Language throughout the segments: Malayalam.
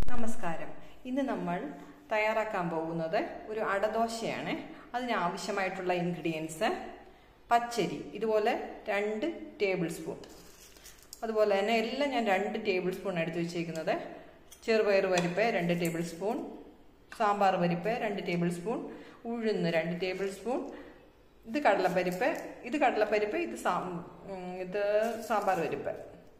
നമസ്കാരം ഇന്ന് നമ്മൾ തയ്യാറാക്കാൻ പോകുന്നത് ഒരു അടദോശയാണ് അതിനാവശ്യമായിട്ടുള്ള ഇൻഗ്രീഡിയൻസ് പച്ചരി ഇതുപോലെ രണ്ട് ടേബിൾ സ്പൂൺ അതുപോലെ തന്നെ എല്ലാം ഞാൻ രണ്ട് ടേബിൾ സ്പൂൺ എടുത്ത് വെച്ചേക്കുന്നത് ചെറുപയർ പരിപ്പ് രണ്ട് ടേബിൾ സ്പൂൺ സാമ്പാർ പരിപ്പ് രണ്ട് ടേബിൾ സ്പൂൺ ഉഴുന്ന് രണ്ട് ടേബിൾ സ്പൂൺ ഇത് കടലപ്പരിപ്പ് ഇത് കടലപ്പരിപ്പ് ഇത് സാ ഉം, ഇത് സാമ്പാർ പരിപ്പ്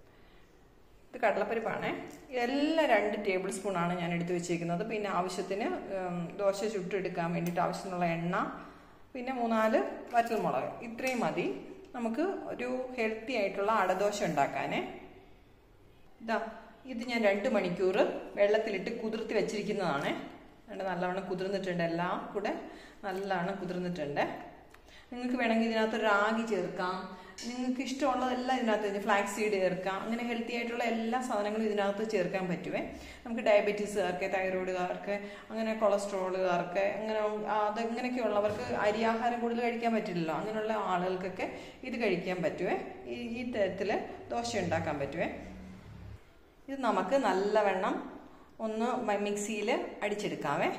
ഇത് കടലപ്പരിപ്പാണ് എല്ലാം രണ്ട് ടേബിൾ സ്പൂണാണ് ഞാൻ എടുത്തു വെച്ചിരിക്കുന്നത് പിന്നെ ആവശ്യത്തിന് ഉം, ദോശ ചുട്ടെടുക്കാൻ വേണ്ടിയിട്ട് ആവശ്യത്തിനുള്ള എണ്ണ പിന്നെ മൂന്നാല് വറ്റൽമുളക് ഇത്രയും മതി നമുക്ക് ഒരു ഹെൽത്തി ആയിട്ടുള്ള അടദോശ ഉണ്ടാക്കാനേ ഇതാ ഇത് ഞാൻ രണ്ട് മണിക്കൂർ വെള്ളത്തിലിട്ട് കുതിർത്തി വെച്ചിരിക്കുന്നതാണ് രണ്ട് നല്ലവണ്ണം കുതിർന്നിട്ടുണ്ട് എല്ലാം കൂടെ നല്ലവണ്ണം കുതിർന്നിട്ടുണ്ട് നിങ്ങൾക്ക് വേണമെങ്കിൽ ഇതിനകത്ത് റാഗി ചേർക്കാം നിങ്ങൾക്ക് ഇഷ്ടമുള്ളതെല്ലാം ഇതിനകത്ത് ഫ്ലാക്സ് സീഡ് ചേർക്കാം അങ്ങനെ ഹെൽത്തി ആയിട്ടുള്ള എല്ലാ സാധനങ്ങളും ഇതിനകത്ത് ചേർക്കാൻ പറ്റുമേ നമുക്ക് ഡയബറ്റീസുകാർക്ക് തൈറോയിഡുകാർക്ക് അങ്ങനെ കൊളസ്ട്രോളുകാർക്ക് അങ്ങനെ അതങ്ങനെയൊക്കെ ഉള്ളവർക്ക് അരിയാഹാരം കൂടുതൽ കഴിക്കാൻ പറ്റില്ലല്ലോ അങ്ങനെയുള്ള ആളുകൾക്കൊക്കെ ഇത് കഴിക്കാൻ പറ്റുമേ ഈ ഈ തരത്തിൽ ദോശ ഉണ്ടാക്കാൻ പറ്റുമേ ഇത് നമുക്ക് നല്ലവണ്ണം ഒന്ന് മിക്സിയിൽ അടിച്ചെടുക്കാവേ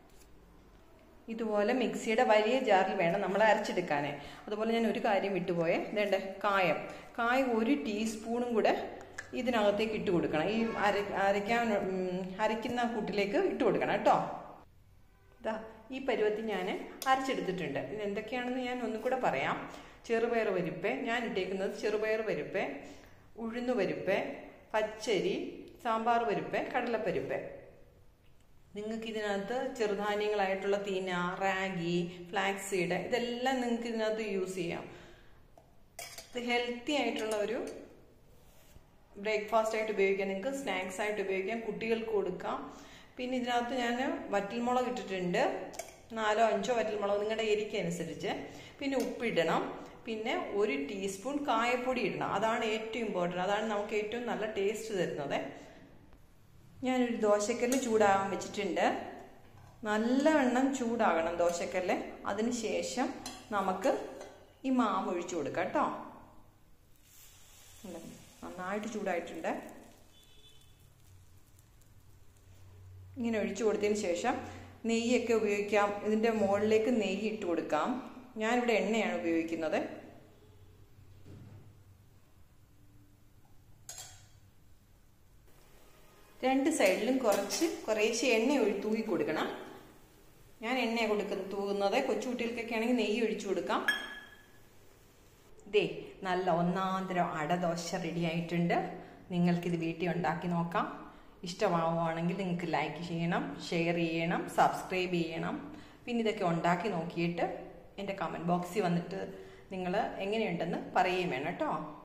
ഇതുപോലെ മിക്സിയുടെ വലിയ ജാറിൽ വേണം നമ്മൾ അരച്ചെടുക്കാനേ അതുപോലെ ഞാൻ ഒരു കാര്യം വിട്ടുപോയേ ഇതേണ്ട കായം കായം ഒരു ടീസ്പൂണും കൂടെ ഇതിനകത്തേക്ക് ഇട്ട് കൊടുക്കണം ഈ അര അരയ്ക്കാൻ ഉം, അരയ്ക്കുന്ന കൂട്ടിലേക്ക് ഇട്ട് കൊടുക്കണം കേട്ടോ ഇതാ ഈ പരുവത്തിൽ ഞാൻ അരച്ചെടുത്തിട്ടുണ്ട് ഇത് എന്തൊക്കെയാണെന്ന് ഞാൻ ഒന്നും കൂടെ പറയാം ചെറുപയർ പരിപ്പ് ഞാൻ ഇട്ടേക്കുന്നത് ചെറുപയർ പരിപ്പ് ഉഴുന്നു പരിപ്പ് പച്ചരി സാമ്പാർ പരിപ്പ് കടലപ്പരിപ്പ് നിങ്ങൾക്ക് ഇതിനകത്ത് ചെറുധാന്യങ്ങളായിട്ടുള്ള തീന റാഗി ഫ്ലാക്സ് സീഡ് ഇതെല്ലാം നിങ്ങൾക്ക് ഇതിനകത്ത് യൂസ് ചെയ്യാം ഇത് ഹെൽത്തി ആയിട്ടുള്ള ഒരു ബ്രേക്ക്ഫാസ്റ്റ് ആയിട്ട് ഉപയോഗിക്കാം നിങ്ങൾക്ക് സ്നാക്സ് ആയിട്ട് ഉപയോഗിക്കാം കുട്ടികൾക്ക് കൊടുക്കാം പിന്നെ ഇതിനകത്ത് ഞാൻ വറ്റൽമുളക് ഇട്ടിട്ടുണ്ട് നാലോ അഞ്ചോ വറ്റൽമുളക് നിങ്ങളുടെ എരിക്ക് അനുസരിച്ച് പിന്നെ ഉപ്പിടണം പിന്നെ ഒരു ടീസ്പൂൺ കായപ്പൊടി ഇടണം അതാണ് ഏറ്റവും ഇമ്പോർട്ടൻറ്റ് അതാണ് നമുക്ക് ഏറ്റവും നല്ല ടേസ്റ്റ് തരുന്നത് ഞാനൊരു ദോശക്കല്ല് ചൂടാകാൻ വെച്ചിട്ടുണ്ട് നല്ലവണ്ണം ചൂടാകണം ദോശക്കല്ല് അതിന് ശേഷം നമുക്ക് ഈ മാവ് ഒഴിച്ചു കൊടുക്കാം കേട്ടോ ഉണ്ട്. നന്നായിട്ട് ചൂടായിട്ടുണ്ട് ഇങ്ങനെ ഒഴിച്ചു കൊടുത്തതിന് ശേഷം നെയ്യൊക്കെ ഉപയോഗിക്കാം ഇതിൻ്റെ മുകളിലേക്ക് നെയ്യ് ഇട്ട് കൊടുക്കാം ഞാനിവിടെ എണ്ണയാണ് ഉപയോഗിക്കുന്നത് രണ്ട് സൈഡിലും കുറച്ച് കുറേശ്ശെ എണ്ണ ഒഴി തൂക്കി കൊടുക്കണം ഞാൻ എണ്ണ കൊടുക്കുന്ന തൂകുന്നത് കൊച്ചുകുട്ടികൾക്കൊക്കെ ആണെങ്കിൽ നെയ്യ് ഒഴിച്ചു കൊടുക്കാം ദേ നല്ല ഒന്നാന്തരം അടദോശ റെഡി ആയിട്ടുണ്ട് നിങ്ങൾക്കിത് വീട്ടിൽ ഉണ്ടാക്കി നോക്കാം ഇഷ്ടമാവുകയാണെങ്കിൽ നിങ്ങൾക്ക് ലൈക്ക് ചെയ്യണം ഷെയർ ചെയ്യണം സബ്സ്ക്രൈബ് ചെയ്യണം പിന്നെ ഇതൊക്കെ ഉണ്ടാക്കി നോക്കിയിട്ട് എൻ്റെ കമൻറ്റ് ബോക്സിൽ വന്നിട്ട് നിങ്ങൾ എങ്ങനെയുണ്ടെന്ന് പറയുകയും വേണം കേട്ടോ